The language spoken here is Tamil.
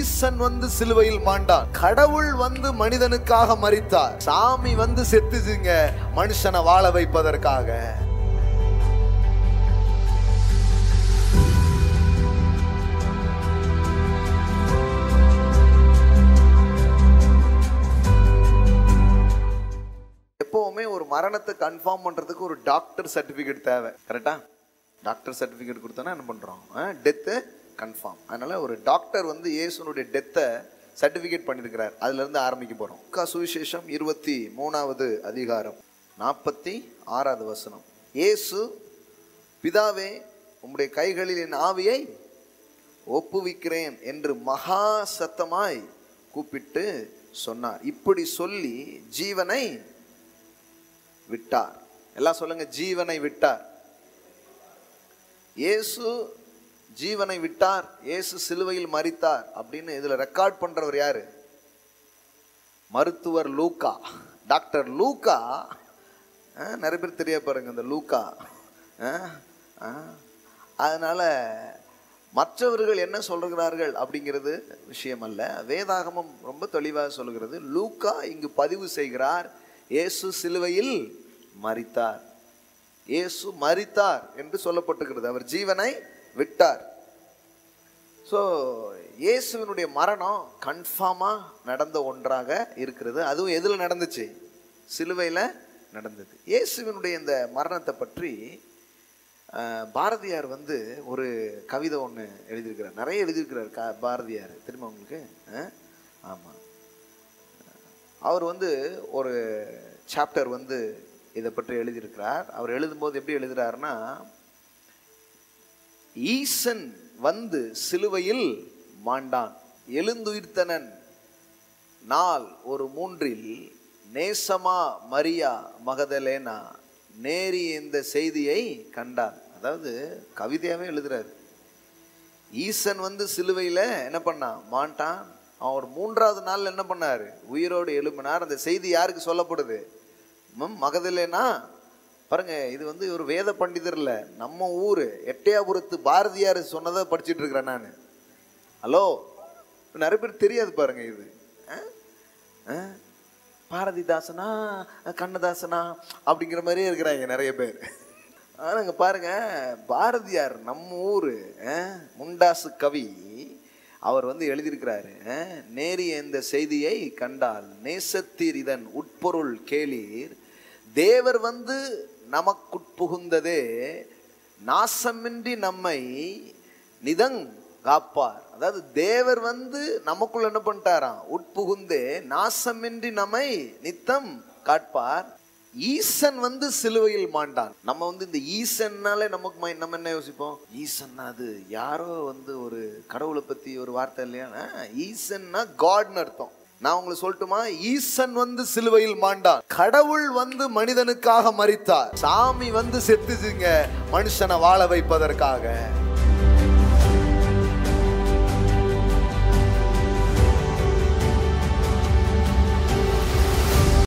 ஈசன் வந்து சிலுவையில் மாண்டான் கடவுள் வந்து மனிதனுக்காக மரித்தார் சாமி வந்து செத்துச்சுங்க மனுஷனை வாழ வைப்பதற்காக எப்பவுமே ஒரு மரணத்தை கன்ஃபார்ம் பண்றதுக்கு ஒரு டாக்டர் சர்டிபிகேட் தேவை கரெக்டா டாக்டர் சர்டிபிகேட் கொடுத்தோன்னா என்ன பண்றோம் டெத்து கன்ஃபார்ம் அதனால ஒரு டாக்டர் வந்து இயேசுனுடைய டெத்தை சர்டிபிகேட் பண்ணியிருக்கிறார் அதுல இருந்து ஆரம்பிக்க போறோம் லூக்கா சுவிசேஷம் இருபத்தி மூணாவது அதிகாரம் நாற்பத்தி ஆறாவது வசனம் இயேசு பிதாவே உம்முடைய கைகளில் என் ஆவியை ஒப்புவிக்கிறேன் என்று மகா சத்தமாய் கூப்பிட்டு சொன்னார் இப்படி சொல்லி ஜீவனை விட்டார் எல்லாம் சொல்லுங்க ஜீவனை விட்டார் இயேசு ஜீவனை விட்டார் இயேசு சிலுவையில் மரித்தார் அப்படின்னு இதுல ரெக்கார்ட் பண்றவர் யாரு மருத்துவர் லூக்கா டாக்டர் லூக்கா அஹ், நிறைய பேர் தெரிய பாருங்க இந்த லூக்கா அஹ், அஹ். அதனால மற்றவர்கள் என்ன சொல்லுகிறார்கள் அப்படிங்கிறது விஷயம் அல்ல வேதாகமம் ரொம்ப தெளிவாக சொல்லுகிறது லூக்கா இங்கு பதிவு செய்கிறார் இயேசு சிலுவையில் மரித்தார் இயேசு மரித்தார் என்று சொல்லப்பட்டிருக்கிறது அவர் ஜீவனை விட்டார் ஸோ இயேசுவினுடைய மரணம் கன்ஃபார்மாக நடந்த ஒன்றாக இருக்கிறது அதுவும் எதில் நடந்துச்சு சிலுவையில் நடந்தது இயேசுவினுடைய இந்த மரணத்தை பற்றி அஹ், பாரதியார் வந்து ஒரு கவிதை ஒன்று எழுதியிருக்கிறார் நிறைய எழுதியிருக்கிறார் க பாரதியார் தெரியுமா உங்களுக்கு ஆமாம் அவர் வந்து ஒரு சாப்டர் வந்து இதை பற்றி எழுதியிருக்கிறார் அவர் எழுதும்போது எப்படி எழுதுறாருன்னா ஈசன் வந்து சிலுவையில் மாண்டான் எழுந்துயிர்த்தனன் நாள் ஒரு மூன்றில் நேசமா மரியா மகதலேனா நேரி இந்த செய்தியை கண்டார் அதாவது கவிதையாவே எழுதுறாரு ஈசன் வந்து சிலுவையில என்ன பண்ணான் மாண்டான் அவன் ஒரு மூன்றாவது நாள் என்ன பண்ணாரு உயிரோடு எழுப்பினார் அந்த செய்தி யாருக்கு சொல்லப்படுது ம், மகதலேனா பாருங்க இது வந்து ஒரு வேத பண்டிதர் இல்ல நம்ம ஊரு எட்டயாபுரத்து பாரதியார் சொன்னதை படிச்சிட்டு இருக்கிறேன் நான் ஹலோ இப்ப நிறைய பேர் தெரியாது பாருங்க இது அஹ்? அஹ்? பாரதிதாசனா கண்ணதாசனா அப்படிங்கிற மாதிரியே இருக்கிறாங்க நிறைய பேர் ஆனாங்க பாருங்க பாரதியார் நம்ம ஊரு அஹ், முண்டாசு கவி அவர் வந்து எழுதியிருக்கிறாரு அஹ், நேரிய இந்த செய்தியை கண்டால் நேசத்தீர் இதன் உட்பொருள் கேளீர் தேவர் வந்து நமக்குட்புகுந்ததே நாசமின்றி நம்மை நிதங் காப்பார் அதாவது தேவர் வந்து நமக்குள்ள என்ன பண்ணிட்டாராம் உட்புகுந்தே நாசமின்றி நம்மை நித்தம் காட்பார் ஈசன் வந்து சிலுவையில் மாண்டான் நம்ம வந்து இந்த ஈசன்னாலே நமக்கு மை- நம்ம என்ன யோசிப்போம் ஈசன்னா அது யாரோ வந்து ஒரு கடவுளை பத்தி ஒரு வார்த்தை இல்லையா ஆ, ஈசன்னா காட்னு அர்த்தம் நான் உங்களுக்கு சொல்லட்டுமா ஈசன் வந்து சிலுவையில் மாண்டான் கடவுள் வந்து மனிதனுக்காக மரித்தார் சாமி வந்து செத்துச்சுங்க மனுஷனை வாழ வைப்பதற்காக